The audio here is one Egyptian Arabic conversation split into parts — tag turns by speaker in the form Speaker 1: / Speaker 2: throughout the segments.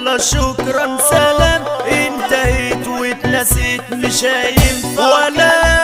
Speaker 1: يلا شكرا سلام انتهيت واتنسيت مش هينفع ولا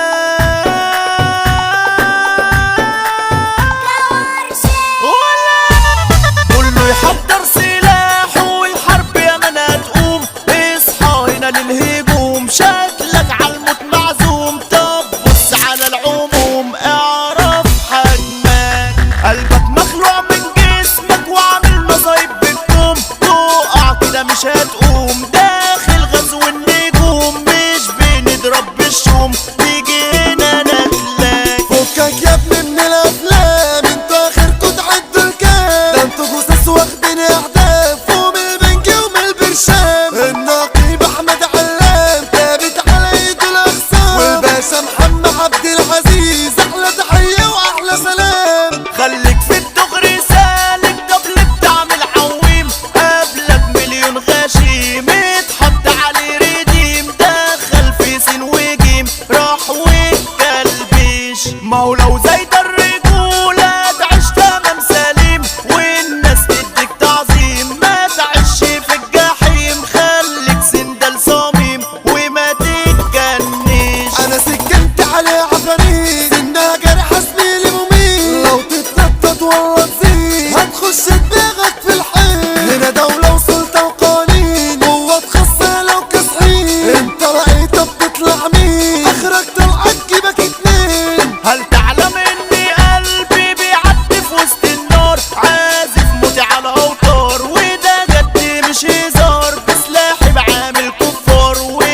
Speaker 1: كله يحضر سلاح والحرب يا من هتقوم اصحى هنا للهجوم شكلك عالموت معزوم طب بص على العموم اعرف حجمك قلبك مخلوع من جسمك وعامل مصايب بالكوم تقع كده مش هتقوم داخل غزو النجوم مش بنضرب بالشوم تيجي هنا نتلاقي
Speaker 2: فكك يا ابني من الافلام انتوا اخركوا تعدوا الكام ده انتوا جثث واخدين اهداف ومن البنك ومن البرشام النقيب احمد علام ثابت على ايده الاخصام والباشا محمد عبد العزيز احلى تحيه واحلى سلام
Speaker 1: خليك في الدغري سالك قبل بتعمل عويم قبلك مليون غشيم اتحط عليه ريديم دخل في سين وجيم راح وكلبيش ما هو لو زايد الرجولة تعيش تمام سليم والناس تديك تعظيم ما تعيش في الجحيم خليك سندل صميم وما تتجنيش
Speaker 2: انا سكنت عليه عفاريت انها جرح زميلي مميت لو تتنطط والله تزيد هتخش دماغك في الحيط هنا دولة وسلطة وقوانين قوة تخصها لو كسحين انت رأيتها بتطلع مين اخرك طلعت جيبك اتنين
Speaker 1: هل تعلم اني قلبي بيعدي في وسط النار عازف موتي على اوتار وده جد مش هزار بسلاحي بعامل كفار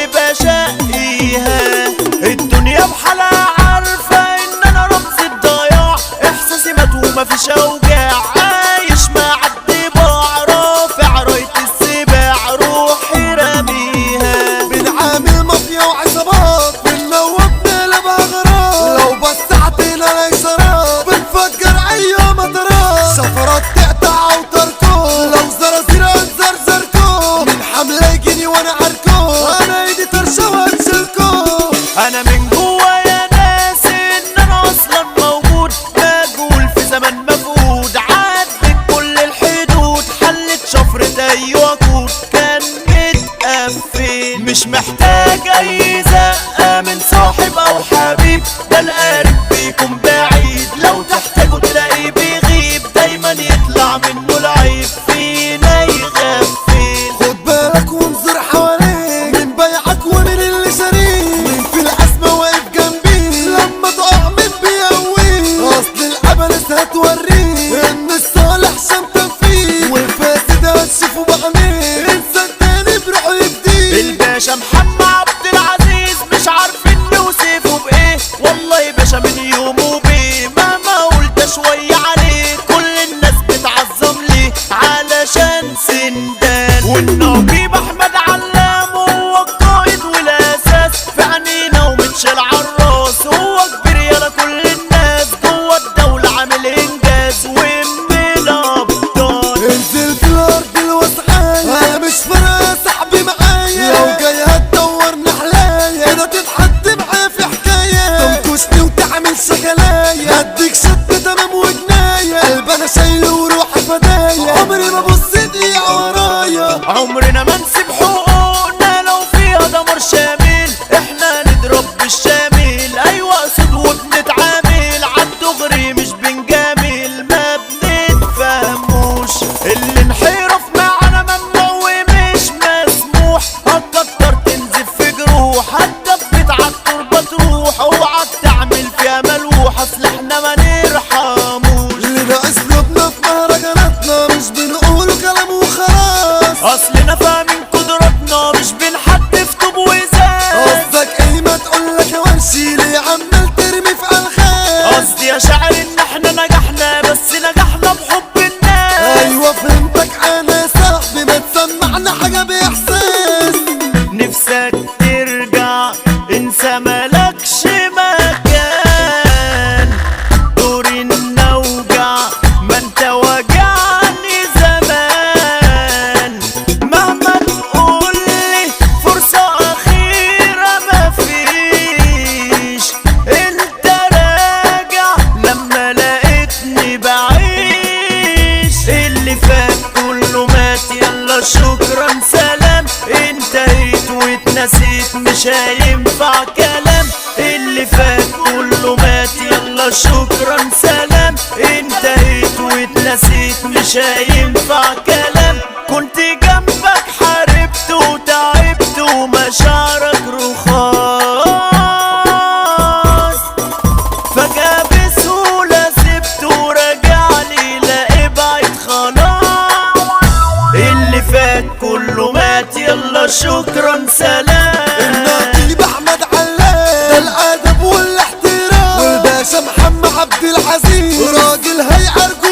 Speaker 1: وبشقيها الدنيا بحالها عارفة ان انا رمز الضياع احساسي مات ومفيش اوجاع عايش مع الضباع رافع راية السباع روحي راميها
Speaker 2: بنعامل مافيا وعصابات بنلوب نقلبها غرام لو بسعتنا الاشارات بنفجر اي مطرات سفرات تقطع وتركو لو زرازير انزر زركو من حملة يجيني وانا عركو انا ايدي طرشة وانشلكو
Speaker 1: انا من جوايا ناس ان انا اصلا موجود مجهول في زمن مفقود عدت كل الحدود حلت شفرة اي وقود كان متقفل مش محتاج اي زقة من صاحب او حبيب ده القارب بيكون بعيد لو تحتاجه تلاقيه بيغيب دايما يطلع منه العيب فينا يغفل
Speaker 2: خد بالك وانظر حواليك من بيعك ومن اللي شاريك مين في الأزمة واقف جنبي لما تقع من بيقويك أصل الأبلس هتوريك إن الصالح شمتان فيك والفاسد هتشوفه بعينيك إنسان تاني بروحه يفديك
Speaker 1: الباشا محمد عبد العزيز مش عارفين نوصفه بايه والله يا باشا من يومه بيه مهما قلت شوية عليه كل الناس بتعظم ليه علشان سندان والنقيب احمد علام هو القائد والاساس في عنينا ومتشال عالراس هو كبير يلا كل الناس جوه الدولة عامل انجاز ومن الابطال
Speaker 2: انزل في الأرض الوسعاية أنا مش فارقة يا صاحبي معايا لو جاي هتدورني حلايا كده تتحط معايا في حكاية تنكشني وتعمل شغلاية هديك شد تمام وجناية قلب أنا شايله وروحي فدايا عمري ما بص دقيقة ورايا
Speaker 1: عمرنا ما نسيب حقوقنا لو فيها دمر شامل احنا نضرب بالشامل ايوه اسود وبنتعامل عالدغري مش بنجامل ما بنتفهموش اللي انحرف معانا ممنوع ومش مسموح هتكتر تنزف في جروح هتدبت عالتربة تروح اوعك تعمل فيها ملوح اصل احنا ما نرحموش
Speaker 2: لنا أسلوبنا في مهرجاناتنا مش بنقول كلام وخلاص
Speaker 1: اصلنا فاهمين قدراتنا مش بنحدف طوب وزاز
Speaker 2: قصدك ايه ما تقولك يا ورشي ليه عمال ترمي في ألغاز
Speaker 1: قصدي يا شاعر ان احنا نجحنا بس نجحنا بحب الناس
Speaker 2: ايوه فهمتك انا يا صاحبي ما تسمعنا حاجه باحساس
Speaker 1: نفسك ترجع انسى ملكش مكان دور النوجع ما انت وجعني زمان مهما تقولي فرصة أخيرة مفيش انت راجع لما لقيتني بعيد مش هينفع كلام اللي فات كله مات يلا شكرا سلام انتهيت واتنسيت مش هينفع كلام كنت جنبك حاربت وتعبت ومشاعرك رخاص فجأة بسهولة سبت ورجعني لا ابعد خلاص اللي فات كله مات يلا شكرا سلام
Speaker 2: النقيب احمد علام ده الادب والاحترام والباشا محمد عبد العزيز راجل هيعرج